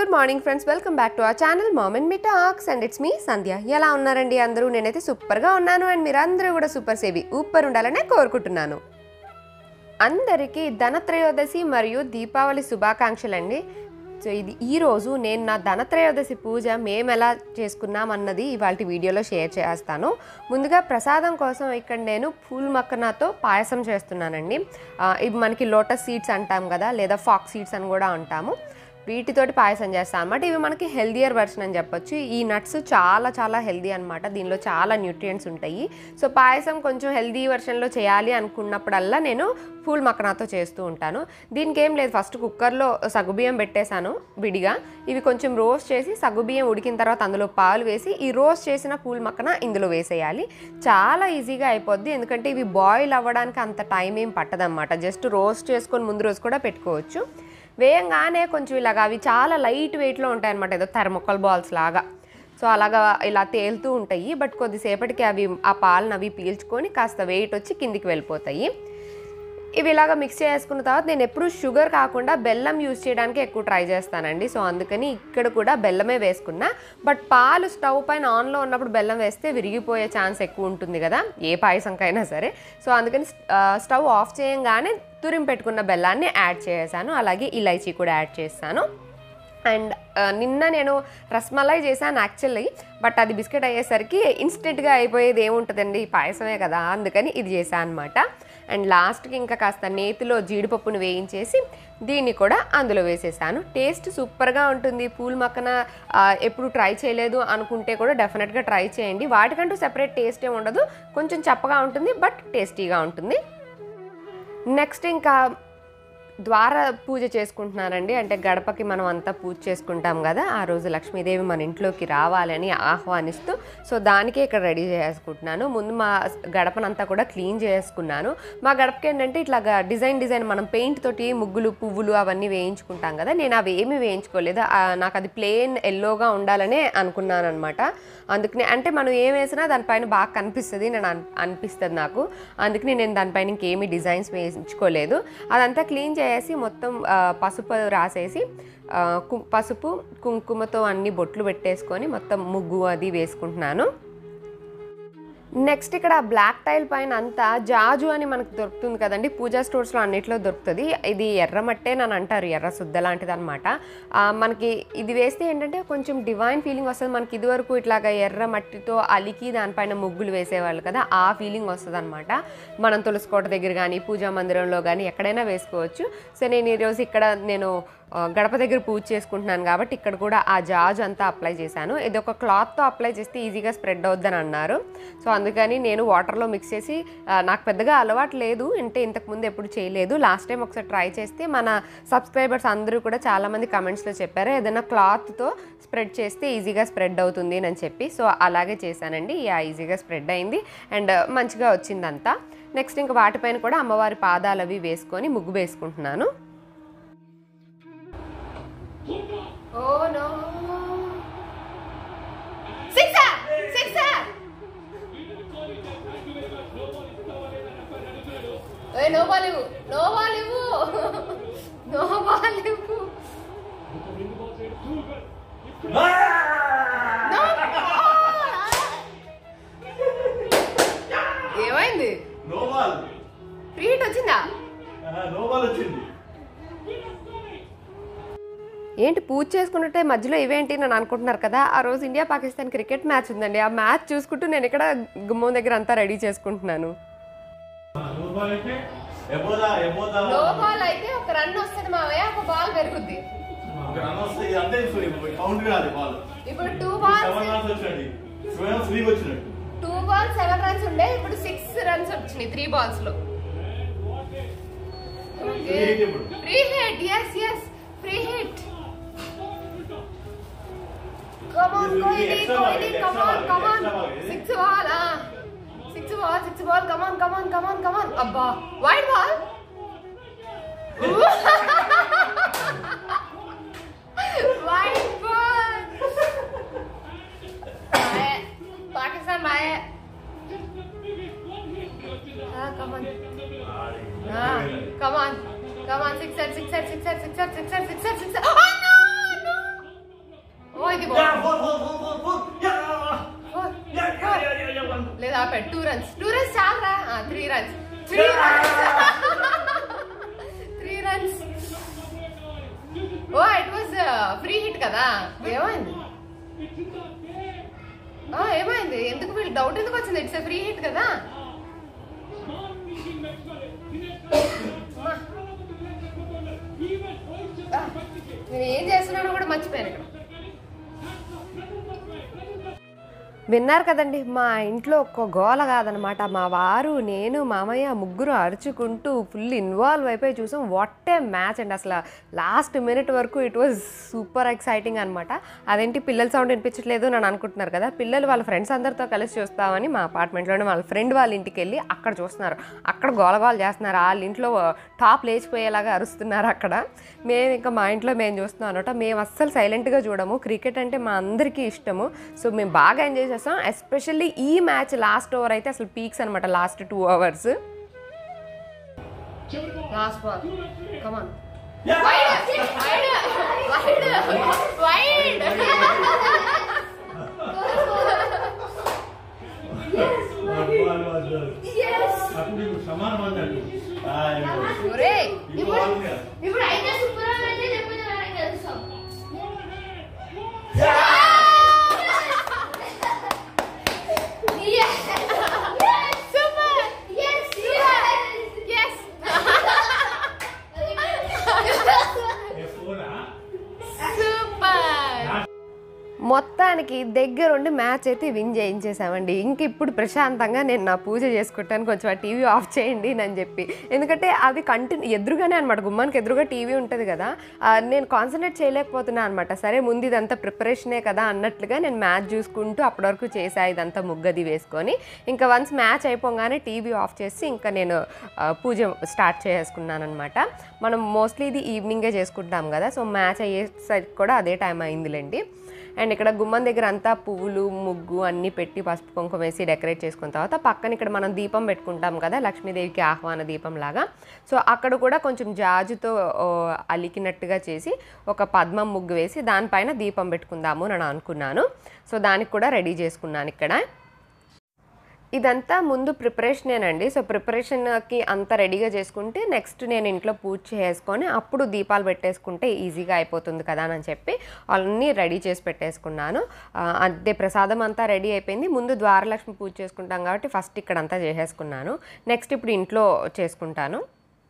Good morning friends welcome back to our channel mom and me talks and it's me Sandhya ఎలా ఉన్నారండి అందరూ నేనైతే సూపర్గా ఉన్నాను అండ్ మీరు అందరూ కూడా సూపర్ సేవి ఊపర్ ఉండాలనే కోరుకుంటున్నాను అందరికీ ధనత్రయోదశి మరియు దీపావళి శుభాకాంక్షలు అండి సో ఇది ఈరోజు నేను నా ధనత్రయోదశి పూజ మేము ఎలా చేసుకున్నాం అన్నది ఇవాళ వీడియోలో షేర్ చేస్తాను ముందుగా ప్రసాదం కోసం ఇక్కడ నేను పూల్ మక్కనతో పాయసం చేస్తున్నానండి ఆ, ఇవి మనకి లోటస్ సీడ్స్ అంటాం కదా లేదా ఫాక్ సీడ్స్ అని కూడా అంటాము వీటితోటి పాయసం చేస్తాం అనమాట ఇవి మనకి హెల్దియర్ వెర్షన్ అని చెప్పొచ్చు ఈ నట్స్ చాలా చాలా హెల్దీ అనమాట దీనిలో చాలా న్యూట్రియంట్స్ ఉంటాయి సో పాయసం కొంచెం హెల్దీ వెర్షన్లో చేయాలి అనుకున్నప్పుడల్లా నేను పూల్ మక్కనాతో చేస్తూ ఉంటాను దీనికి ఏం లేదు ఫస్ట్ కుక్కర్లో సగ్గుబియ్యం పెట్టేశాను విడిగా ఇవి కొంచెం రోస్ట్ చేసి సగ్గుబియ్యం ఉడికిన తర్వాత అందులో పాలు వేసి ఈ రోస్ట్ చేసిన పూల్ మక్కన ఇందులో వేసేయాలి చాలా ఈజీగా అయిపోద్ది ఎందుకంటే ఇవి బాయిల్ అవ్వడానికి అంత టైం ఏం పట్టదన్నమాట జస్ట్ రోస్ట్ చేసుకొని ముందు రోజు కూడా పెట్టుకోవచ్చు వేయంగానే కొంచెం ఇలాగా అవి చాలా లైట్ వెయిట్లో ఉంటాయి అనమాట ఏదో థర్మోకల్ బాల్స్ లాగా సో అలాగా ఇలా తేలుతూ ఉంటాయి బట్ కొద్దిసేపటికి అవి ఆ పాలను అవి పీల్చుకొని కాస్త వెయిట్ వచ్చి కిందికి వెళ్ళిపోతాయి ఇవి ఇలాగ మిక్స్ చేసుకున్న తర్వాత నేను ఎప్పుడు షుగర్ కాకుండా బెల్లం యూజ్ చేయడానికి ఎక్కువ ట్రై చేస్తానండి సో అందుకని ఇక్కడ కూడా బెల్లమే వేసుకున్నా బట్ పాలు స్టవ్ పైన ఆన్లో ఉన్నప్పుడు బెల్లం వేస్తే విరిగిపోయే ఛాన్స్ ఎక్కువ ఉంటుంది కదా ఏ పాయసంకైనా సరే సో అందుకని ఆ, స్టవ్ ఆఫ్ చేయంగానే తురిం పెట్టుకున్న బెల్లాన్ని యాడ్ చేసాను అలాగే ఇలైచీ కూడా యాడ్ చేస్తాను అండ్ ఆ, నిన్న నేను రస్మలై చేశాను యాక్చువల్లీ బట్ అది బిస్కెట్ అయ్యేసరికి ఇన్స్టెంట్గా అయిపోయేది ఏముంటుందండి పాయసమే కదా అందుకని ఇది చేశాను అనమాట అండ్ లాస్ట్కి ఇంకా కాస్త నేతిలో జీడిపప్పును వేయించేసి దీన్ని కూడా అందులో వేసేసాను టేస్ట్ సూపర్గా ఉంటుంది పూల్ మక్కన ఆ, ఎప్పుడు ట్రై చేయలేదు అనుకుంటే కూడా డెఫినెట్గా ట్రై చేయండి వాటికంటూ సెపరేట్ టేస్ట్ ఏమి ఉండదు కొంచెం చప్పగా ఉంటుంది బట్ టేస్టీగా ఉంటుంది నెక్స్ట్ ఇంకా ద్వార పూజ చేసుకుంటున్నారండి అంటే గడపకి మనం అంతా పూజ చేసుకుంటాం కదా ఆ రోజు లక్ష్మీదేవి మన ఇంట్లోకి రావాలని ఆహ్వానిస్తూ సో దానికే ఇక్కడ రెడీ చేసుకుంటున్నాను ముందు మా గడపనంతా కూడా క్లీన్ చేసుకున్నాను మా గడపకి ఏంటంటే ఇట్లా డిజైన్ డిజైన్ మనం పెయింట్ తోటి ముగ్గులు పువ్వులు అవన్నీ వేయించుకుంటాం కదా నేను అవి ఏమీ వేయించుకోలేదు ఆ, నాకు అది ప్లెయిన్ ఎల్లోగా ఉండాలనే అనుకున్నాను అనమాట అందుకని అంటే మనం ఏం వేసినా దానిపైన బాగా కనిపిస్తుంది నేను అన్- అనిపిస్తుంది నాకు అందుకని నేను దానిపైన ఇంకేమీ డిజైన్స్ వేయించుకోలేదు అదంతా క్లీన్ చేసి మొత్తం ఆ, పసుపు రాసేసి ఆ, కు- పసుపు కుంకుమతో అన్ని బొట్లు పెట్టేసుకొని మొత్తం ముగ్గు అది వేసుకుంటున్నాను నెక్స్ట్ ఇక్కడ బ్లాక్ టైల్ పైన అంతా జాజు అని మనకు దొరుకుతుంది కదండి పూజా స్టోర్స్లో అన్నిట్లో దొరుకుతుంది ఇది ఎర్ర మట్టే అని అంటారు ఎర్ర శుద్ధ లాంటిది అనమాట మనకి ఇది వేస్తే ఏంటంటే కొంచెం డివైన్ ఫీలింగ్ వస్తుంది మనకి ఇదివరకు ఇట్లాగా ఎర్ర మట్టితో అలికి దానిపైన ముగ్గులు వేసేవాళ్ళు కదా ఆ ఫీలింగ్ వస్తుంది అనమాట మనం తులసికోట దగ్గర కానీ పూజా మందిరంలో కానీ ఎక్కడైనా వేసుకోవచ్చు సో నేను ఈరోజు ఇక్కడ నేను ఆ, గడప దగ్గర పూజ చేసుకుంటున్నాను కాబట్టి ఇక్కడ కూడా ఆ జాజ్ అంతా అప్లై చేశాను ఇది ఒక క్లాత్తో అప్లై చేస్తే ఈజీగా స్ప్రెడ్ అవుద్దని అన్నారు సో అందుకని నేను వాటర్లో మిక్స్ చేసి ఆ, నాకు పెద్దగా అలవాటు లేదు అంటే ఇంతకుముందు ఎప్పుడు చేయలేదు లాస్ట్ టైం ఒకసారి ట్రై చేస్తే మన సబ్స్క్రైబర్స్ అందరూ కూడా చాలామంది కమెంట్స్లో చెప్పారు ఏదైనా క్లాత్తో స్ప్రెడ్ చేస్తే ఈజీగా స్ప్రెడ్ అవుతుంది అని చెప్పి సో అలాగే చేశానండి యా ఈజీగా స్ప్రెడ్ అయింది అండ్ మంచిగా వచ్చిందంతా నెక్స్ట్ ఇంకా వాటిపైన కూడా అమ్మవారి పాదాలు అవి వేసుకొని ముగ్గు వేసుకుంటున్నాను ఓ నో సిక్సర్ సిక్సర్ ఓయ్ నో బాల్ ఇవ్వు నో బాల్ ఇవ్వు నో బాల్ ఇవ్వు No ball. ఏమైంది నోబాల్ ఫ్రీ హిట్ వచ్చిందా నోబాల్ వచ్చింది ఏంటి పూజ చేసుకున్నట్టే మధ్యలో ఇవేంటి నన్ను అనుకుంటున్నారు కదా ఆ రోజు ఇండియా పాకిస్తాన్ క్రికెట్ మ్యాచ్ ఉందండి ఆ మ్యాచ్ చూసుకుంటూ నేను ఇక్కడ గుమ్మం దగ్గర అంతా రెడీ చేసుకుంటున్నాను నోబాల్ అయితే ఎబోదా ఎబోదా లో బాల్ అయితే ఒక రన్ వస్తుంది మావయ్య ఒక బాల్ పెరుగుద్ది ఒక రన్ వస్తే ఇది అంతే కౌంట్ కాదు బాల్ ఇప్పుడు టూ బాల్స్ సెవెన్ రన్స్ వచ్చినట్టు స్వయం స్లీప్ వచ్చినట్టు టూ బాల్స్ సెవెన్ రన్స్ ఉండే ఇప్పుడు సిక్స్ రన్స్ వచ్చినాయి త్రీ బాల్స్ లో Free hit ఇప్పుడు. Free hit yes yes free hit come on ఇది కోహ్లీ extra ball, కోహ్లీ ఇది extra come on ball, come on extra ball ఇది. Six ball six ball six ball come on come on come on come on అబ్బా wide ball wide ball Pakistan boy come on Ah, come on, come on, sixer, sixer, sixer, sixer, sixer, sixer, sixer. Oh no, no! అది Yeah, బాగుంది four, four, four, four, four. Yeah. Four, Yeah, yeah, four. yeah, yeah, yeah, one. లేదా పెట్ two runs two runs చాలరా three runs three runs three runs oh it was free hit కదా ఏమైంది ఆ, ఏమైంది ఎందుకు వీళ్ళు డౌట్ ఎందుకు వచ్చింది ఇట్స్ ఫ్రీ హిట్ కదా అమ్మా. ఆ, నేను ఏం చేస్తున్నానో కూడా మర్చిపోయాను ఇక్కడ విన్నారు కదండి మా ఇంట్లో ఒక్క గోల కాదనమాట మా వారు నేను మామయ్య ముగ్గురు అరుచుకుంటూ ఫుల్ ఇన్వాల్వ్ అయిపోయి చూసాం వాట్ ఏ మ్యాచ్ అండి అసలు లాస్ట్ మినిట్ వరకు ఇట్ వాజ్ సూపర్ ఎక్సైటింగ్ అనమాట అదేంటి పిల్లల సౌండ్ వినిపించట్లేదు అని అనుకుంటున్నారు కదా పిల్లలు వాళ్ళ ఫ్రెండ్స్ అందరితో కలిసి చూస్తామని మా అపార్ట్మెంట్లోనే వాళ్ళ ఫ్రెండ్ వాళ్ళ ఇంటికి వెళ్ళి అక్కడ చూస్తున్నారు అక్కడ గోలగోల చేస్తున్నారు వాళ్ళ ఇంట్లో టాప్ లేచిపోయేలాగా అరుస్తున్నారు అక్కడ మేము ఇంకా మా ఇంట్లో మేము చూస్తున్నాం అనమాట మేము అస్సలు సైలెంట్గా చూడము క్రికెట్ అంటే మా అందరికీ ఇష్టము సో మేము బాగా ఎంజాయ్ చేస్తాం ఎస్పెషల్లీ ఈ మ్యాచ్ లాస్ట్ ఓవర్ అయితే అసలు పీక్స్ అనమాట last two hours last ball come on Yeah. One ball was there. అప్పుడు ఇప్పుడు సమానం అన్నట్టు ఆ, ఇప్పుడు. ఇప్పుడు వాళ్ళు కదా. ఇప్పుడు అయితే సూపర్ అయితే లేకపోతే నాకు తెలుసు సూపర్ ఎస్ ఏ ఫోరా? సూపర్ మొత్తానికి దగ్గరుండి మ్యాచ్ అయితే విన్ చేయించేసామండి ఇంక ఇప్పుడు ప్రశాంతంగా నేను నా పూజ చేసుకుంటాను కొంచెం ఆ టీవీ ఆఫ్ చేయండి అని చెప్పి ఎందుకంటే అది కంటిన్యూ ఎదురుగానే అనమాట గుమ్మానికి ఎదురుగా టీవీ ఉంటుంది కదా ఆ, నేను కాన్సన్ట్రేట్ చేయలేకపోతున్నాను అనమాట సరే ముందు ఇదంతా ప్రిపరేషనే కదా అన్నట్లుగా నేను మ్యాచ్ చూసుకుంటూ అప్పటి వరకు చేసా ఇదంతా ముగ్గది వేసుకొని ఇంకా వన్స్ మ్యాచ్ అయిపోగానే టీవీ ఆఫ్ చేసి ఇంకా నేను ఆ, పూజ స్టార్ట్ చేసుకున్నాను అనమాట మనం మోస్ట్లీ ఇది ఈవినింగే చేసుకుంటాం కదా సో మ్యాచ్ అయ్యేసరికి కూడా అదే టైం అయిందిలేండి అండ్ ఇక్కడ గుమ్మం దగ్గర అంతా పువ్వులు ముగ్గు అన్నీ పెట్టి పసుపు కుంకుమ వేసి డెకరేట్ చేసుకున్న తర్వాత పక్కన ఇక్కడ మనం దీపం పెట్టుకుంటాం కదా లక్ష్మీదేవికి ఆహ్వాన దీపం లాగా సో అక్కడ కూడా కొంచెం జాజుతో ఓ, అలికినట్టుగా చేసి ఒక పద్మం ముగ్గు వేసి దానిపైన దీపం పెట్టుకుందాము అని నేను అనుకున్నాను సో దానికి కూడా రెడీ చేసుకున్నాను ఇక్కడ ఇదంతా ముందు ప్రిపరేషనేనండి సో ప్రిపరేషన్కి అంతా రెడీగా చేసుకుంటే నెక్స్ట్ నేను ఇంట్లో పూజ చేసుకొని అప్పుడు దీపాలు పెట్టేసుకుంటే ఈజీగా అయిపోతుంది కదా అని చెప్పి అన్నీ రెడీ చేసి పెట్టేసుకున్నాను ఆ, అదే ప్రసాదం అంతా రెడీ అయిపోయింది ముందు ద్వారలక్ష్మి పూజ చేసుకుంటాం కాబట్టి ఫస్ట్ ఇక్కడ అంతా చేసేసుకున్నాను నెక్స్ట్ ఇప్పుడు ఇంట్లో చేసుకుంటాను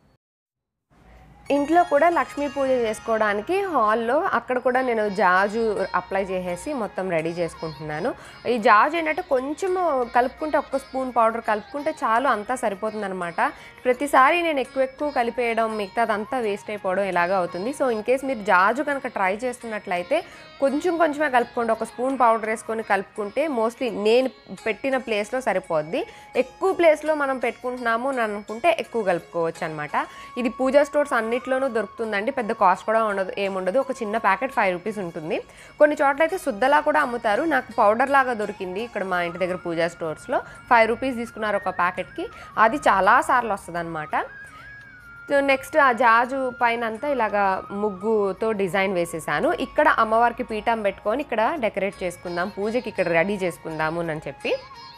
ఇంట్లో కూడా లక్ష్మీ పూజ చేసుకోవడానికి హాల్లో అక్కడ కూడా నేను జాజు అప్లై చేసేసి మొత్తం రెడీ చేసుకుంటున్నాను ఈ జాజు ఏంటంటే కొంచెం కలుపుకుంటే ఒక్క స్పూన్ పౌడర్ కలుపుకుంటే చాలు అంతా సరిపోతుంది ప్రతిసారి నేను ఎక్కువ ఎక్కువ కలిపేయడం మిగతాదంతా వేస్ట్ అయిపోవడం ఇలాగా అవుతుంది సో ఇన్ కేస్ మీరు జాజు కనుక ట్రై చేస్తున్నట్లయితే కొంచెం కొంచెమే కలుపుకోండి ఒక స్పూన్ పౌడర్ వేసుకొని కలుపుకుంటే మోస్ట్లీ నేను పెట్టిన ప్లేస్లో సరిపోద్ది ఎక్కువ ప్లేస్లో మనం పెట్టుకుంటున్నాము అని అనుకుంటే ఎక్కువ కలుపుకోవచ్చు అనమాట ఇది పూజా స్టోర్స్ అన్నిట్లోనూ దొరుకుతుందండి పెద్ద కాస్ట్ కూడా ఉండదు ఏముండదు ఒక చిన్న ప్యాకెట్ ఫైవ్ రూపీస్ ఉంటుంది కొన్ని చోట్ల అయితే శుద్ధలా కూడా అమ్ముతారు నాకు పౌడర్ లాగా దొరికింది ఇక్కడ మా ఇంటి దగ్గర పూజా స్టోర్స్లో ఫైవ్ రూపీస్ తీసుకున్నారు ఒక ప్యాకెట్కి అది చాలా సార్లు వస్తుంది అనమాట సో నెక్స్ట్ ఆ జాజు పైన అంతా ఇలాగా ముగ్గుతో డిజైన్ వేసేసాను ఇక్కడ అమ్మవారికి పీఠం పెట్టుకొని ఇక్కడ డెకరేట్ చేసుకుందాం పూజకి ఇక్కడ రెడీ చేసుకుందాము అని చెప్పి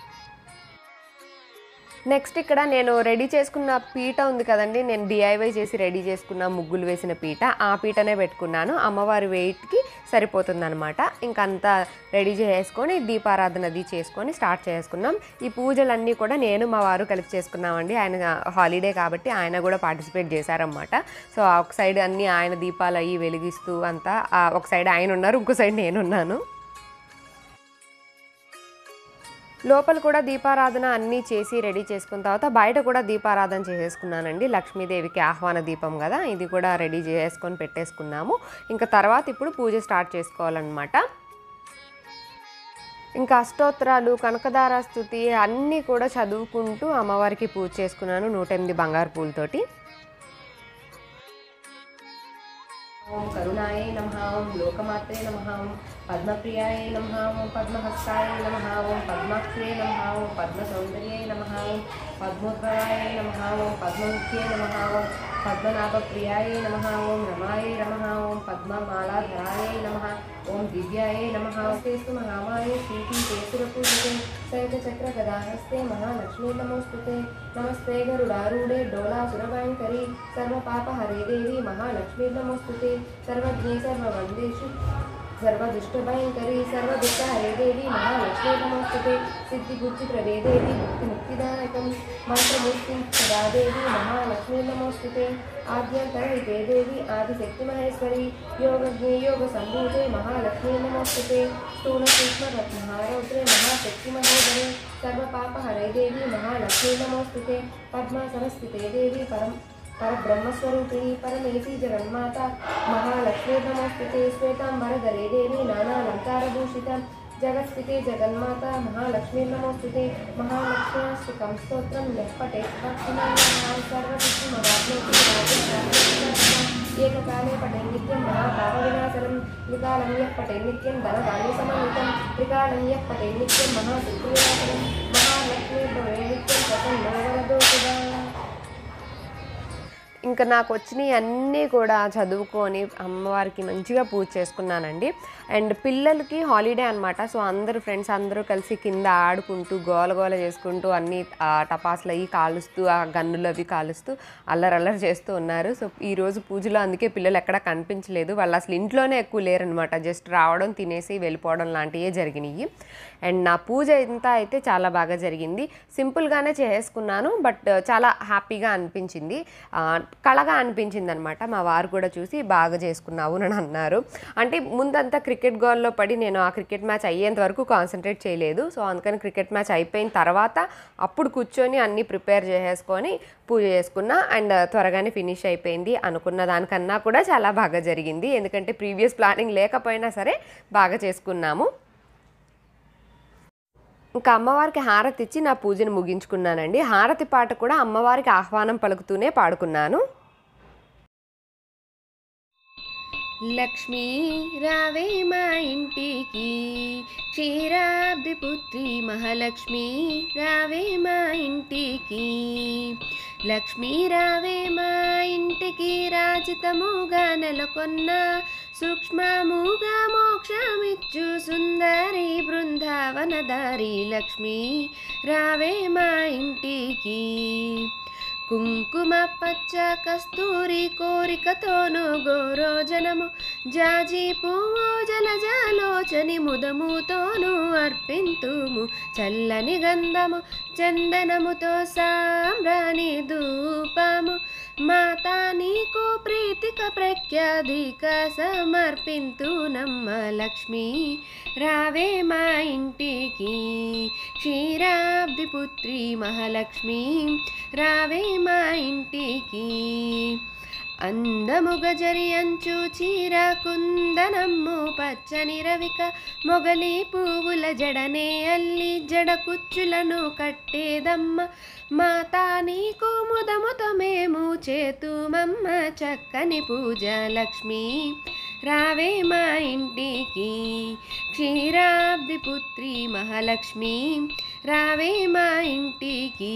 నెక్స్ట్ ఇక్కడ నేను రెడీ చేసుకున్న పీట ఉంది కదండి నేను డిఐవై చేసి రెడీ చేసుకున్న ముగ్గులు వేసిన పీట ఆ పీటనే పెట్టుకున్నాను అమ్మవారి వెయిట్కి సరిపోతుంది అనమాట ఇంకంతా రెడీ చేసుకొని దీపారాధన అది చేసుకొని స్టార్ట్ చేసుకున్నాం ఈ పూజలన్నీ కూడా నేను మా వారు కలిపి చేసుకున్నామండి ఆయన హాలిడే కాబట్టి ఆయన కూడా పార్టిసిపేట్ చేశారనమాట సో ఆ ఒక సైడ్ అన్నీ ఆయన దీపాలు అవి వెలిగిస్తూ అంతా ఆ ఒక సైడ్ ఆయన ఉన్నారు ఇంకో సైడ్ నేనున్నాను లోపల కూడా దీపారాధన అన్నీ చేసి రెడీ చేసుకున్న తర్వాత బయట కూడా దీపారాధన చేసేసుకున్నానండి లక్ష్మీదేవికి ఆహ్వాన దీపం కదా ఇది కూడా రెడీ చేసుకొని పెట్టేసుకున్నాము ఇంకా తర్వాత ఇప్పుడు పూజ స్టార్ట్ చేసుకోవాలన్నమాట ఇంకా అష్టోత్తరాలు కనకదార స్థుతి అన్నీ కూడా చదువుకుంటూ అమ్మవారికి పూజ చేసుకున్నాను నూట ఎనిమిది బంగారు పూలతోటి ఓం కరుణాయ నమ ఓం లోకమాత్రే నమ ఓం పద్మప్రియాయ నమ ఓం పద్మహస్తాయ నమ ఓం పద్మాక్షే నమ ఓం పద్మసౌందర్యాయ నమ ఓం పద్మోద్భవాయ నమ ఓం పద్మముఖ్యే నమ ఓం పద్మనాభప్రియాయ నమ ఓం రమాయ నమ ఓం పద్మమాలాధరాయ నమ ఓం దివ్యాయ నమ స్తేస్తు మహామాయ శ్రీతి కేసురపూజితే శైలచక్ర గదాహస్తే మహాలక్ష్మీ నమోస్తుతే నమస్తే గరుడారూఢే డోలాసురభయంకరి సర్వపాపహరే దేవి మహాలక్ష్మీ నమోస్తుతే సర్వజ్ఞే సర్వవందేషు సర్వదుష్టభయంకరి సర్వదుష్టహరే దేవి మహాలక్ష్మీ నమోస్తుతే సిద్ధిబుద్ధి ప్రదే దేవి ముక్తి ముక్తిదాయకం మంత్రమూర్తి సదాదేవి మహాలక్ష్మీ నమోస్తుతే ఆద్యంతరహితే దేవి ఆదిశక్తి మహేశ్వరి యోగజ్ఞే యోగ సంభూతే మహాలక్ష్మీ నమోస్తుతే స్థూల సూక్ష్మ రత్నహారౌద్రే మహాశక్తి మహోదరే సర్వపాపహరే దేవి మహాలక్ష్మీ నమోస్తుతే పద్మాసనస్థితే దేవి పరం పరబ్రహ్మస్వరూపిణి పరమేసి జగన్మాత మహాలక్ష్మీ నమోస్తుతే శ్వేతాంబరధరే దేవి నానాలంకారభూషిత జగత్స్థితే జగన్మాత మహాలక్ష్మీ నమోస్తుతే మహాలక్ష్మ్యాష్టకం స్తోత్రం లెప్పటే ఏకకాలే పటే నిత్యం మహాపాప వినాశనం త్రికాలం యః పటే నిత్యం ధనధాన్య సమన్వితం త్రికాలం యః పటే నిత్యం మహాశక్తివినాశనం మహాలక్ష్మీ భవే నిత్యం ప్రసన్నో వరదో సుధా ఇంకా నాకు వచ్చినవి అన్నీ కూడా చదువుకొని అమ్మవారికి మంచిగా పూజ చేసుకున్నానండి అండ్ పిల్లలకి హాలిడే అనమాట సో అందరూ ఫ్రెండ్స్ అందరూ కలిసి కింద ఆడుకుంటూ గోల గోల చేసుకుంటూ అన్ని ఆ, టపాసులు అవి కాలుస్తూ ఆ గన్నులు అవి కాలుస్తూ అల్లరల్లరి చేస్తూ ఉన్నారు సో ఈరోజు పూజలో అందుకే పిల్లలు ఎక్కడ కనిపించలేదు వాళ్ళు అసలు ఇంట్లోనే ఎక్కువ లేరనమాట జస్ట్ రావడం తినేసి వెళ్ళిపోవడం లాంటివే జరిగినాయి అండ్ నా పూజ ఇంతా అయితే చాలా బాగా జరిగింది సింపుల్గానే చేసుకున్నాను బట్ చాలా హ్యాపీగా అనిపించింది ఆ, కళగా అనిపించింది అనమాట మా వారు కూడా చూసి బాగా చేసుకున్నావు అని అన్నారు అంటే ముందంతా క్రికెట్ గోల్లో పడి నేను ఆ క్రికెట్ మ్యాచ్ అయ్యేంత వరకు కాన్సన్ట్రేట్ చేయలేదు సో అందుకని క్రికెట్ మ్యాచ్ అయిపోయిన తర్వాత అప్పుడు కూర్చొని అన్నీ ప్రిపేర్ చేసేసుకొని పూజ చేసుకున్నా అండ్ త్వరగానే ఫినిష్ అయిపోయింది అనుకున్న దానికన్నా కూడా చాలా బాగా జరిగింది ఎందుకంటే ప్రీవియస్ ప్లానింగ్ లేకపోయినా సరే బాగా చేసుకున్నాము ఇంకా అమ్మవారికి హారతి ఇచ్చి నా పూజను ముగించుకున్నానండి హారతి పాట కూడా అమ్మవారికి ఆహ్వానం పలుకుతూనే పాడుకున్నాను లక్ష్మీ రావే మా ఇంటికి క్షీరాబ్ది పుత్రి మహాలక్ష్మి రావే మా ఇంటికి లక్ష్మీ రావే మా ఇంటికి రాజితముగా నెలకొన్న సూక్ష్మముగా మోక్షమిచ్చు సుందరి బృందావనదారి లక్ష్మీ రావే మా ఇంటికి కుంకుమ పచ్చ కస్తూరి కోరికతోను గోరోజనము జాజి పువ్వు జలజాలోచని ముదముతోను అర్పింతుము చల్లని గంధము చందనముతో సాంబ్రాణి ధూపము మాతా నీకు ప్రీతిక ప్రఖ్యాధిక సమర్పింతు నమ్మ లక్ష్మి రావే మా ఇంటికి క్షీరాబ్ది పుత్రి మహాలక్ష్మి రావే మా ఇంటికి అందము గజరి అంచు చీర కుందనమ్ము పచ్చని రవిక మొగలి పువ్వుల జడనే అల్లి జడ కుచ్చులను కట్టేదమ్మ మాతా నీకు ముదముత మేము చేతుమమ్మ చక్కని పూజ లక్ష్మి రావే మా ఇంటికి క్షీరాబ్ది పుత్రి మహాలక్ష్మి రావే మా ఇంటికి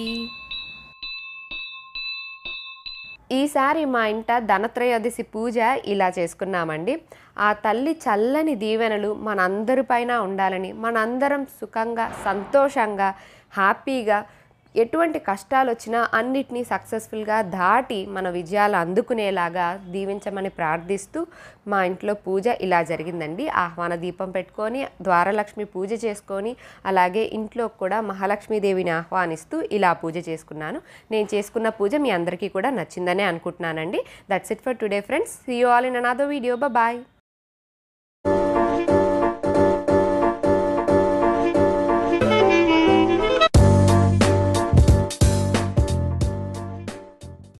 ఈసారి మా ఇంట ధనత్రయోదశి పూజ ఇలా చేసుకున్నామండి ఆ తల్లి చల్లని దీవెనలు మనందరిపైన ఉండాలని మనందరం సుఖంగా సంతోషంగా హ్యాపీగా ఎటువంటి కష్టాలు వచ్చినా అన్నిటినీ సక్సెస్ఫుల్గా దాటి మన విజయాలు అందుకునేలాగా దీవించమని ప్రార్థిస్తూ మా ఇంట్లో పూజ ఇలా జరిగిందండి ఆహ్వాన దీపం పెట్టుకొని ద్వారలక్ష్మి పూజ చేసుకొని అలాగే ఇంట్లో కూడా మహాలక్ష్మీదేవిని ఆహ్వానిస్తూ ఇలా పూజ చేసుకున్నాను నేను చేసుకున్న పూజ మీ అందరికీ కూడా నచ్చిందనే అనుకుంటున్నానండి that's it for today friends see you all in another video bye